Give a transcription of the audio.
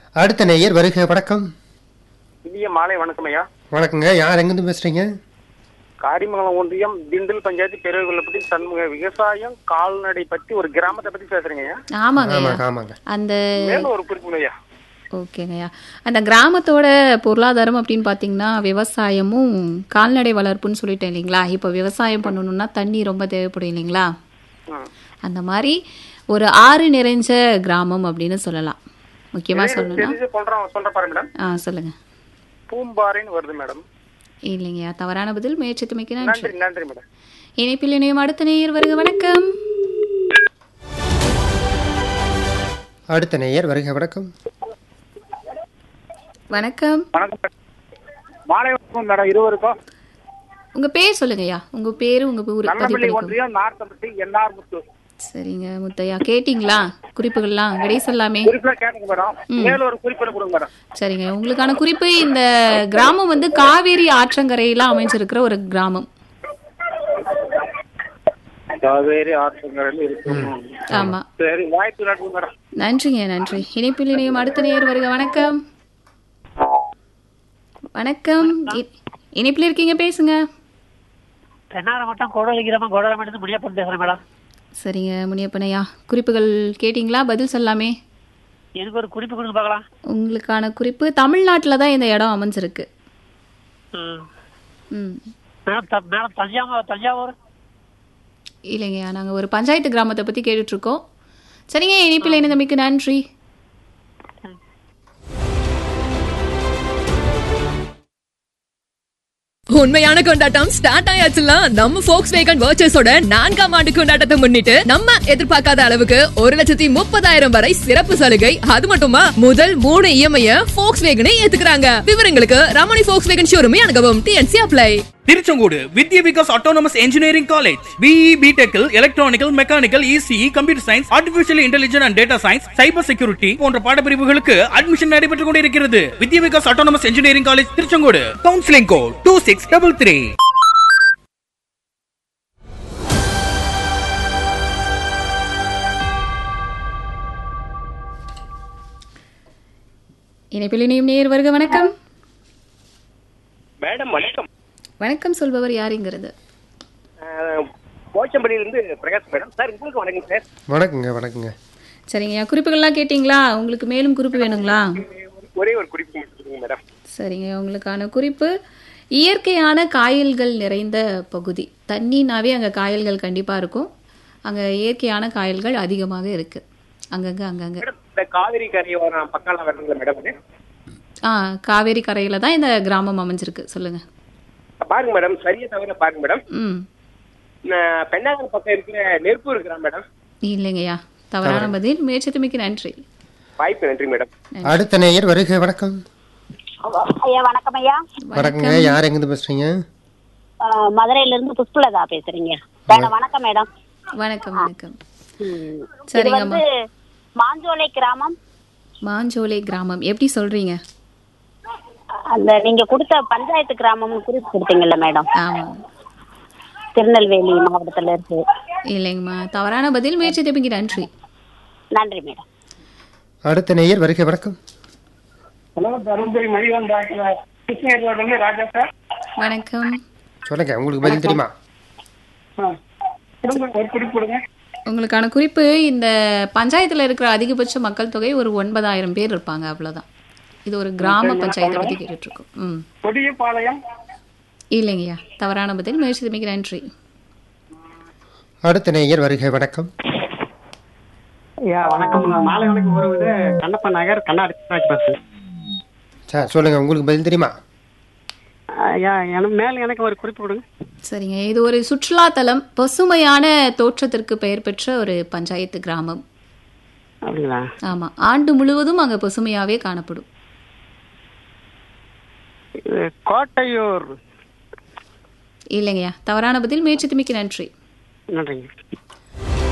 அடுத்த நேயர் வருக வணக்கம் இனிய மாலை வணக்கம் ஐயா வணக்கங்க யார் எங்கேருந்து பேசுறீங்க காரிமங்கலம் ஒன்றியம் திண்டில் பஞ்சாயத்து பெருவிகளை பத்தி சண்முக விவசாயம் கால்நடை பத்தி ஒரு கிராமத்தை பத்தி பேசுறீங்க ஐயா ஆமாங்க ஐயா ஆமாங்க ஆமாங்க அந்த மேலும் ஒரு குறிப்பு ஐயா ஓகேங்கய்யா அந்த கிராமத்தோட பொருளாதாரம் அப்படின்னு பார்த்தீங்கன்னா விவசாயமும் கால்நடை வளர்ப்புன்னு சொல்லிட்டேன் இல்லைங்களா இப்போ விவசாயம் பண்ணணும்னா தண்ணி ரொம்ப தேவைப்படும் இல்லைங்களா ம். அந்த மாதிரி ஒரு ஆறு நிறைஞ்ச கிராமம் அப்படின்னு சொல்லலாம் முக்கியமாக சொல்லணும்னா தெரிஞ்சு சொல்றேன் சொல்ற பாரு மேடம் ஆ சொல்லுங்க பூம்பாறைன்னு வருது மேடம் இல்லைங்கய்யா தவறான பதில் முயற்சித்தமைக்கு நன்றி நன்றி நன்றி மேடம் இணைப்பில் இணையும் அடுத்த நேயர் வருக வணக்கம் அடுத்த நேயர் வருக வணக்கம் வணக்கம் வணக்கம் மேடம். மாலை வணக்கம் மேடம் இருவருக்கும் உங்க பேர் சொல்லுங்கய்யா உங்க பேரு உங்க ஊர் பதிவு நல்லபள்ளி பண்ணிக்கோங்க ஒன்றியம் நார்த்தம்பட்டி என்ஆர் முத்து சரிங்க முத்தையா கேட்டிங்களா குறிப்புகள்லாம் விடை சொல்லாமே குறிப்பிட கேட்டுங்க மேடம் மேலும் ஒரு குறிப்பிட கொடுங்க மேடம் சரிங்க உங்களுக்கான குறிப்பு இந்த கிராமம் வந்து காவேரி ஆற்றங்கரையில அமைஞ்சிருக்கிற ஒரு கிராமம் காவேரி ஆற்றங்கரையில் இருக்கு ஆமா சரி வாய்ப்பு நன்றி மேடம் நன்றிங்க நன்றி இணைப்பில் இணையும் அடுத்த நேயர் வருக வணக்கம் வணக்கம் இ- இணைப்பில் இருக்கீங்க பேசுங்க தென்னார மட்டும் கோடலி கிராமம் கோடலமேட்டு முடியப்பன் பேசுறேன் மேடம் சரிங்க முனியப்பனையா குறிப்புகள் கேட்டிங்களா பதில் சொல்லாமே எனக்கு ஒரு குறிப்பு கொடுங்க பார்க்கலாம் உங்களுக்கான குறிப்பு தமிழ்நாட்டில் தான் இந்த இடம் அமைஞ்சிருக்கு ம். ம் மேடம் த- மேடம் தஞ்சாவூர் தஞ்சாவூர் இல்லைங்கய்யா நாங்கள் ஒரு பஞ்சாயத்து கிராமத்தை பற்றி கேட்டுட்ருக்கோம் சரிங்க இணைப்பில் இணைந்தமைக்கு நன்றி உண்மையான கொண்டாட்டம் ஸ்டார்ட் ஆயாச்சுல நம்ம ஃபோக்ஸ் வேகன் வர்ச்சஸோட நான்காம் ஆண்டு கொண்டாட்டத்தை முன்னிட்டு நம்ம எதிர்பார்க்காத அளவுக்கு ஒரு லட்சத்தி முப்பதாயிரம் வரை சிறப்பு சலுகை அது மட்டுமா முதல் மூணு இஎம்ஐ ஃபோக்ஸ் வேகனை ஏத்துக்கிறாங்க விவரங்களுக்கு ரமணி ஃபோக்ஸ் வேகன் ஷோரூமே அணுகவும் TNC apply Tiruchengode Vidya Vikas autonomous engineering college BE பிடெக்கில் electronical mechanical ECE computer science artificial intelligence and data science cyber security போன்ற பாடப்பிரிவுகளுக்கு அட்மிஷன் நடைபெற்றுக் கொண்டிருக்கிறது Vidya Vikas autonomous engineering college Tiruchengode counselling code two six double three இணைப்பில் இணையும் நேர் வருக வணக்கம் மேடம் வணக்கம் வணக்கம் சொல்பவர் யாருங்கிறது போச்சம்பள்ளியிலிருந்து பிரகாஷ் மேடம் சார் உங்களுக்கு வணக்கம் சார் வணக்கங்க வணக்கங்க சரிங்கய்யா குறிப்புகள்லாம் கேட்டிங்களா உங்களுக்கு மேலும் குறிப்பு வேணுங்களா ஒரே ஒரு குறிப்பு மட்டும் கொடுங்க மேடம் சரிங்க உங்களுக்கான குறிப்பு இயற்கையான காயல்கள் நிறைந்த பகுதி தண்ணினாவே அங்கே காயல்கள் கண்டிப்பாக இருக்கும் அங்கே இயற்கையான காயல்கள் அதிகமாக இருக்குது அங்கங்கே அங்கங்கே மேடம் இந்த காவிரி கரையோரம் பக்கம் வரணுங்களா மேடம் இது? ஆ காவேரி கரையில் தான் இந்த கிராமம் அமைஞ்சிருக்கு சொல்லுங்கள் பாருங்க மேடம் சரியா தவிர பாருங்க மேடம் ம் நான் பெண்ணாகரம் பக்கம் இருக்கிற நெருப்பு இருக்கிறான் மேடம் இல்லைங்கய்யா தவறான பதில் முயற்சித்துமைக்கு நன்றி வாய்ப்பு நன்றி மேடம் அடுத்த நேயர் வருக வணக்கம் ஐயா வணக்கம் ஐயா வணக்கங்க யார் எங்கேருந்து பேசுறீங்க அஹ், மதுரையில இருந்து புஷ்பலதா பேசுறீங்க மேடம் வணக்கம் மேடம் வணக்கம் வணக்கம் ம். இது சரிங்கம்மா வந்து மாஞ்சோலை கிராமம் மாஞ்சோலை கிராமம் எப்படி சொல்றீங்க அந்த நீங்க கொடுத்த பஞ்சாயத்து கிராமம்னு குறிப்பு கொடுத்தீங்கல்ல மேடம் ஆமாம் திருநெல்வேலி மாவட்டத்துல இருக்கு இல்லைங்கம்மா தவறான பதில் முயற்சித்துமைக்கு நன்றி நன்றி மேடம் அடுத்த நேயர் வருக வணக்கம் ஹலோ தருமபுரி மணிவன் டாக்டர் கிருஷ்ணகிரியிலிருந்து ராஜா சார் வணக்கம் சொல்லுங்க உங்களுக்கு பதில் தெரியுமா கொடுங்க ஒரு குறிப்பு கொடுங்க உங்களுக்கான குறிப்பு இந்த பஞ்சாயத்தில் இருக்கிற அதிகபட்ச மக்கள் தொகை ஒரு ஒன்பதாயிரம் பேர் இருப்பாங்க அவ்வளோதான் இது ஒரு கிராம பஞ்சாயத்தை பற்றி கேட்டுட்ருக்கோம் ம் கொடியபாளையம் இல்லைங்கய்யா தவறான பதில் முயற்சித்துமைக்கு நன்றி அடுத்த நேயர் வருக வணக்கம் ஐயா வணக்கம் மாலை வணக்கம் வருவது கண்ணப்ப நகர் கண்ணாடி பேசுறேன் சார் சொல்லுங்க உங்களுக்கு பதில் தெரியுமா ஐயா எனக்கு மேல எனக்கு ஒரு குறிப்பு கொடுங்க சரிங்க இது ஒரு சுற்றுலாத்தலம் பசுமையான தோற்றத்திற்கு பெயர் பெற்ற ஒரு பஞ்சாயத்து கிராமம் அப்படிங்களா ஆமாம் ஆண்டு முழுவதும் அங்கே பசுமையாகவே காணப்படும் இது கோட்டையூர் இல்லைங்கய்யா தவறான பதில் முயற்சித்துமைக்கு நன்றி நன்றிங்க